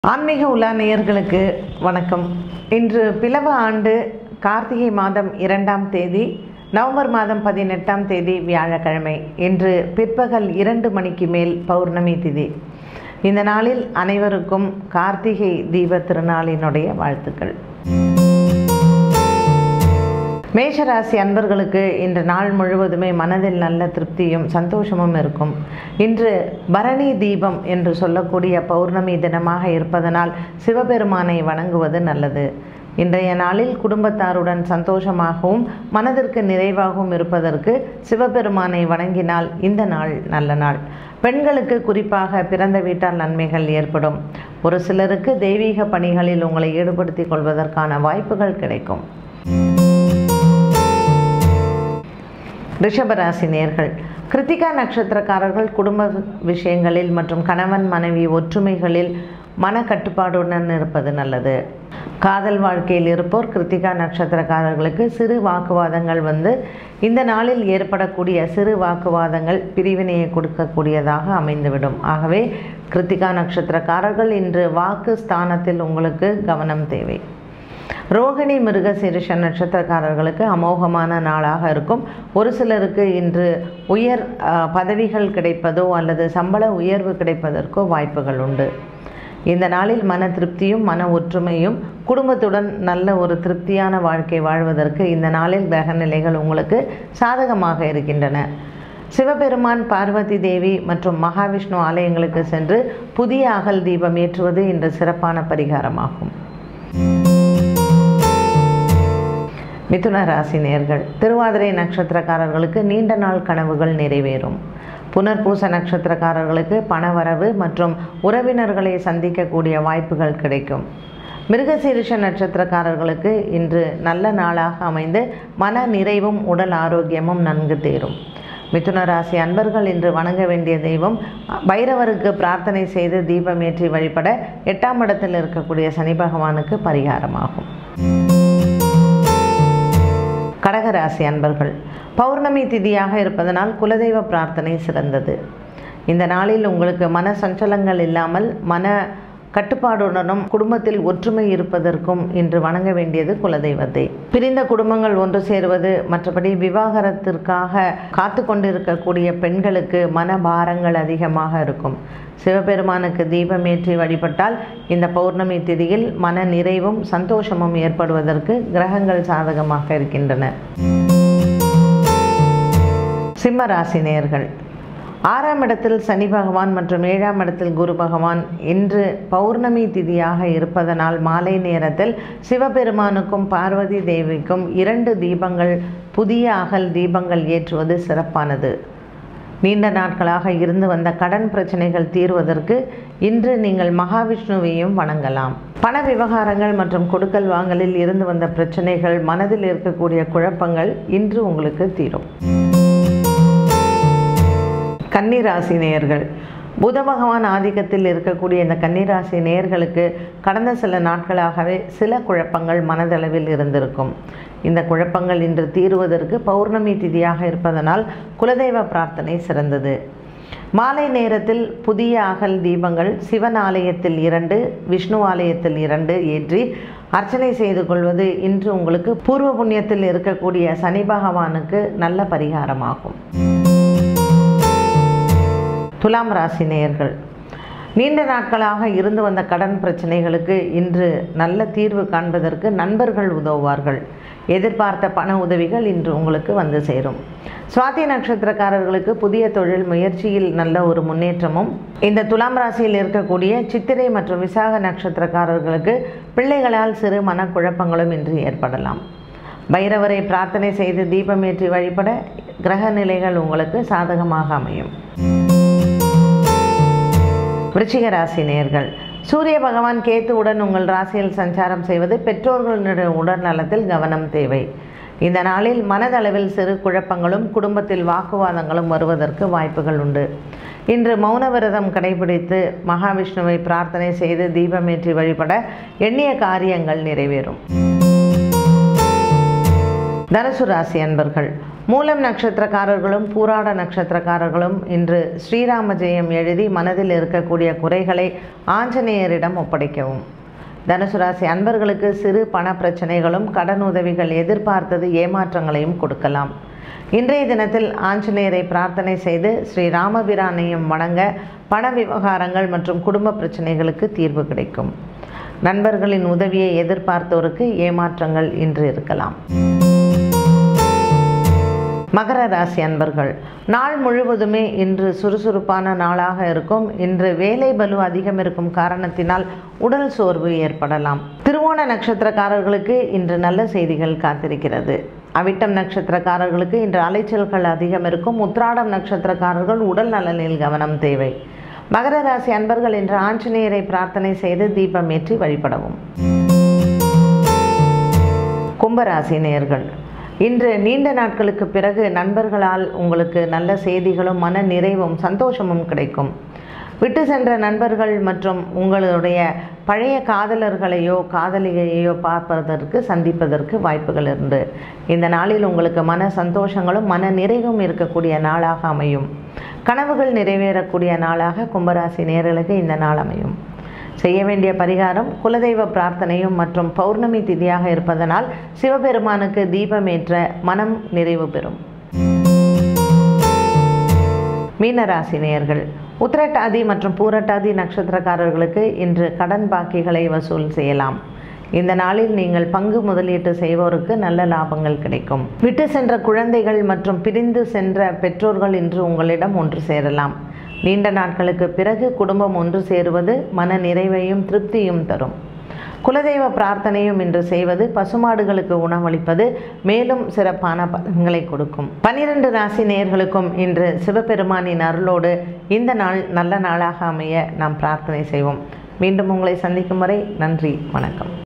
ஆன்மீக உலா நேயர்களுக்கு வணக்கம் இன்று பிளவ ஆண்டு கார்த்திகை மாதம் இரண்டாம் தேதி நவம்பர் மாதம் பதினெட்டாம் தேதி வியாழக்கிழமை இன்று பிற்பகல் இரண்டு மணிக்கு மேல் பௌர்ணமி திதி இந்த நாளில் அனைவருக்கும் கார்த்திகை தீப திருநாளினுடைய வாழ்த்துக்கள் மேஷராசி அன்பர்களுக்கு இன்று நாள் முழுவதுமே மனதில் நல்ல திருப்தியும் சந்தோஷமும் இருக்கும் இன்று பரணி தீபம் என்று சொல்லக்கூடிய பௌர்ணமி தினமாக இருப்பதனால் சிவபெருமானை வணங்குவது நல்லது இன்றைய நாளில் குடும்பத்தாருடன் சந்தோஷமாகவும் மனதிற்கு நிறைவாகவும் இருப்பதற்கு சிவபெருமானை வணங்கினால் இந்த நாள் நல்ல நாள் பெண்களுக்கு குறிப்பாக பிறந்த வீட்டால் நன்மைகள் ஏற்படும் ஒரு சிலருக்கு தெய்வீக பணிகளில் உங்களை ஈடுபடுத்திக் கொள்வதற்கான வாய்ப்புகள் கிடைக்கும் ரிஷபராசி நேர்கள் கிருத்திகா நட்சத்திரக்காரர்கள் குடும்ப விஷயங்களில் மற்றும் கணவன் மனைவி ஒற்றுமைகளில் மனக்கட்டுப்பாடுடன் இருப்பது நல்லது காதல் வாழ்க்கையில் இருப்போர் கிருத்திகா நட்சத்திரக்காரர்களுக்கு சிறு வாக்குவாதங்கள் வந்து இந்த நாளில் ஏற்படக்கூடிய சிறு வாக்குவாதங்கள் பிரிவினையை கொடுக்கக்கூடியதாக அமைந்துவிடும் ஆகவே கிருத்திகா நட்சத்திரக்காரர்கள் இன்று வாக்கு ஸ்தானத்தில் உங்களுக்கு கவனம் தேவை ரோகிணி மிருக சிறுஷ நட்சத்திரக்காரர்களுக்கு அமோகமான நாளாக இருக்கும் ஒரு சிலருக்கு இன்று உயர் அஹ், பதவிகள் கிடைப்பதோ அல்லது சம்பள உயர்வு கிடைப்பதற்கோ வாய்ப்புகள் உண்டு இந்த நாளில் மன திருப்தியும் மன ஒற்றுமையும் குடும்பத்துடன் நல்ல ஒரு திருப்தியான வாழ்க்கை வாழ்வதற்கு இந்த நாளில் கிரக நிலைகள் உங்களுக்கு சாதகமாக இருக்கின்றன சிவபெருமான் பார்வதி தேவி மற்றும் மகாவிஷ்ணு ஆலயங்களுக்கு சென்று புதிய அகல் தீபம் ஏற்றுவது இன்று சிறப்பான பரிகாரமாகும் மிதுன ராசி நேர்கள் திருவாதிரை நட்சத்திரக்காரர்களுக்கு நீண்ட நாள் கனவுகள் நிறைவேறும் புனர்பூச நட்சத்திரக்காரர்களுக்கு பணவரவு மற்றும் உறவினர்களை சந்திக்கக்கூடிய வாய்ப்புகள் கிடைக்கும் மிருகசீரிஷ நட்சத்திரக்காரர்களுக்கு இன்று நல்ல நாளாக அமைந்து மன நிறைவும் உடல் ஆரோக்கியமும் நன்கு தேரும் மிதுன ராசி அன்பர்கள் இன்று வணங்க வேண்டிய தெய்வம் பைரவருக்கு பிரார்த்தனை செய்து தீபம் ஏற்றி வழிபட எட்டாம் இடத்தில் இருக்கக்கூடிய சனி பகவானுக்கு பரிகாரமாகும் கடகராசி அன்பர்கள் பௌர்ணமி திதியாக இருப்பதனால் குலதெய்வ பிரார்த்தனை சிறந்தது இந்த நாளில் உங்களுக்கு மன சஞ்சலங்கள் இல்லாமல் மன கட்டுப்பாடுடனும் குடும்பத்தில் ஒற்றுமை இருப்பதற்கும் இன்று வணங்க வேண்டியது குலதெய்வத்தை பிரிந்த குடும்பங்கள் ஒன்று சேருவது மற்றபடி விவாகரத்திற்காக காத்து கொண்டிருக்கக்கூடிய பெண்களுக்கு மன பாரங்கள் அதிகமாக இருக்கும் சிவபெருமானுக்கு தீபமேற்றி வழிபட்டால் இந்த பௌர்ணமி திதியில் மன நிறைவும் சந்தோஷமும் ஏற்படுவதற்கு கிரகங்கள் சாதகமாக இருக்கின்றன சிம்ம ராசி நேயர்கள் ஆறாம் இடத்தில் சனி பகவான் மற்றும் ஏழாம் இடத்தில் குரு பகவான் இன்று பௌர்ணமி திதியாக இருப்பதனால் மாலை நேரத்தில் சிவபெருமானுக்கும் பார்வதி தேவிக்கும் இரண்டு தீபங்கள் புதிய அகல் தீபங்கள் ஏற்றுவது சிறப்பானது நீண்ட நாட்களாக இருந்து வந்த கடன் பிரச்சனைகள் தீர்வதற்கு இன்று நீங்கள் மகாவிஷ்ணுவையும் வணங்கலாம் பண விவகாரங்கள் மற்றும் கொடுக்கல் வாங்கலில் இருந்து வந்த பிரச்சனைகள் மனதில் இருக்கக்கூடிய குழப்பங்கள் இன்று உங்களுக்கு தீரும் கன்னிராசி நேயர்கள் புத பகவான் ஆதிக்கத்தில் இருக்கக்கூடிய இந்த கன்னிராசி நேயர்களுக்கு கடந்த சில நாட்களாகவே சில குழப்பங்கள் மனதளவில் இருந்திருக்கும் இந்த குழப்பங்கள் இன்று தீருவதற்கு பௌர்ணமி திதியாக இருப்பதனால் குலதெய்வ பிரார்த்தனை சிறந்தது மாலை நேரத்தில் புதிய அகல் தீபங்கள் சிவன் ஆலயத்தில் இரண்டு விஷ்ணு ஆலயத்தில் இரண்டு ஏற்றி அர்ச்சனை செய்து கொள்வது இன்று உங்களுக்கு பூர்வ புண்ணியத்தில் இருக்கக்கூடிய சனி பகவானுக்கு நல்ல பரிகாரமாகும் துலாம் ராசி நேயர்கள் நீண்ட நாட்களாக இருந்து வந்த கடன் பிரச்சனைகளுக்கு இன்று நல்ல தீர்வு காண்பதற்கு நண்பர்கள் உதவுவார்கள் எதிர்பார்த்த பண உதவிகள் இன்று உங்களுக்கு வந்து சேரும் சுவாதி நட்சத்திரக்காரர்களுக்கு புதிய தொழில் முயற்சியில் நல்ல ஒரு முன்னேற்றமும் இந்த துலாம் ராசியில் இருக்கக்கூடிய சித்திரை மற்றும் விசாக நட்சத்திரக்காரர்களுக்கு பிள்ளைகளால் சிறு மனக்குழப்பங்களும் இன்று ஏற்படலாம் பைரவரை பிரார்த்தனை செய்து தீபமேற்றி வழிபட கிரக நிலைகள் உங்களுக்கு சாதகமாக அமையும் விருச்சிக ராசி நேர்கள் சூரிய பகவான் கேத்துவுடன் உங்கள் ராசியில் சஞ்சாரம் செய்வது பெற்றோர்களுடைய உடல் நலத்தில் கவனம் தேவை இந்த நாளில் மனதளவில் சிறு குழப்பங்களும் குடும்பத்தில் வாக்குவாதங்களும் வருவதற்கு வாய்ப்புகள் உண்டு இன்று மௌன விரதம் கடைபிடித்து மகாவிஷ்ணுவை பிரார்த்தனை செய்து தீபமேற்றி வழிபட எண்ணிய காரியங்கள் நிறைவேறும் தனுசு ராசி அன்பர்கள் மூலம் நட்சத்திரக்காரர்களும் பூராட நட்சத்திரக்காரர்களும் இன்று ஸ்ரீராம ஜெயம் எழுதி மனதில் இருக்கக்கூடிய குறைகளை ஆஞ்சநேயரிடம் ஒப்படைக்கவும் தனுசு ராசி அன்பர்களுக்கு சிறு பண பிரச்சனைகளும் கடன் உதவிகள் எதிர்பார்த்தது ஏமாற்றங்களையும் கொடுக்கலாம் இன்றைய தினத்தில் ஆஞ்சநேயரை பிரார்த்தனை செய்து ஸ்ரீ ராமபிரானையும் வணங்க பண விவகாரங்கள் மற்றும் குடும்ப பிரச்சனைகளுக்கு தீர்வு கிடைக்கும் நண்பர்களின் உதவியை எதிர்பார்த்தோருக்கு ஏமாற்றங்கள் இன்று இருக்கலாம் மகர ராசி அன்பர்கள் நாள் முழுவதுமே இன்று சுறுசுறுப்பான நாளாக இருக்கும் இன்று வேலை பலு அதிகம் இருக்கும் காரணத்தினால் உடல் சோர்வு ஏற்படலாம் திருவோண நட்சத்திரக்காரர்களுக்கு இன்று நல்ல செய்திகள் காத்திருக்கிறது அவிட்டம் நட்சத்திரக்காரர்களுக்கு இன்று அலைச்சல்கள் அதிகம் இருக்கும் உத்ராடம் நட்சத்திரக்காரர்கள் உடல் நலனில் கவனம் தேவை மகர ராசி அன்பர்கள் இன்று ஆஞ்சநேயரை பிரார்த்தனை செய்து தீபம் ஏற்றி வழிபடவும் கும்பராசி நேயர்கள் இன்று நீண்ட நாட்களுக்கு பிறகு நண்பர்களால் உங்களுக்கு நல்ல செய்திகளும் மன நிறைவும் சந்தோஷமும் கிடைக்கும் விட்டு சென்ற நண்பர்கள் மற்றும் உங்களுடைய பழைய காதலர்களையோ காதலியையோ பார்ப்பதற்கு சந்திப்பதற்கு வாய்ப்புகள் உண்டு இந்த நாளில் உங்களுக்கு மன சந்தோஷங்களும் மன நிறைவும் இருக்கக்கூடிய நாளாக அமையும் கனவுகள் நிறைவேறக்கூடிய நாளாக கும்பராசி நேர்களுக்கு இந்த நாள் அமையும் செய்ய வேண்டிய பரிகாரம் குலதெய்வ பிரார்த்தனையும் மற்றும் பௌர்ணமி திதியாக இருப்பதனால் சிவபெருமானுக்கு தீபமேற்ற மனம் நிறைவு பெறும் மீனராசி நேயர்கள் உத்திரட்டாதி மற்றும் பூரட்டாதி நட்சத்திரக்காரர்களுக்கு இன்று கடன் பாக்கிகளை வசூல் செய்யலாம் இந்த நாளில் நீங்கள் பங்கு முதலீட்டு செய்வோருக்கு நல்ல லாபங்கள் கிடைக்கும் விட்டு சென்ற குழந்தைகள் மற்றும் பிரிந்து சென்ற பெற்றோர்கள் இன்று உங்களிடம் ஒன்று சேரலாம் நீண்ட நாட்களுக்கு பிறகு குடும்பம் ஒன்று சேருவது மன நிறைவையும் திருப்தியும் தரும் குலதெய்வ பிரார்த்தனையும் இன்று செய்வது பசுமாடுகளுக்கு உணவளிப்பது மேலும் சிறப்பான பலன்களை கொடுக்கும் பனிரெண்டு ராசி நேயர்களுக்கும் இன்று சிவபெருமானின் அருளோடு இந்த நாள் நல்ல நாளாக அமைய நாம் பிரார்த்தனை செய்வோம் மீண்டும் உங்களை சந்திக்கும் வரை நன்றி வணக்கம்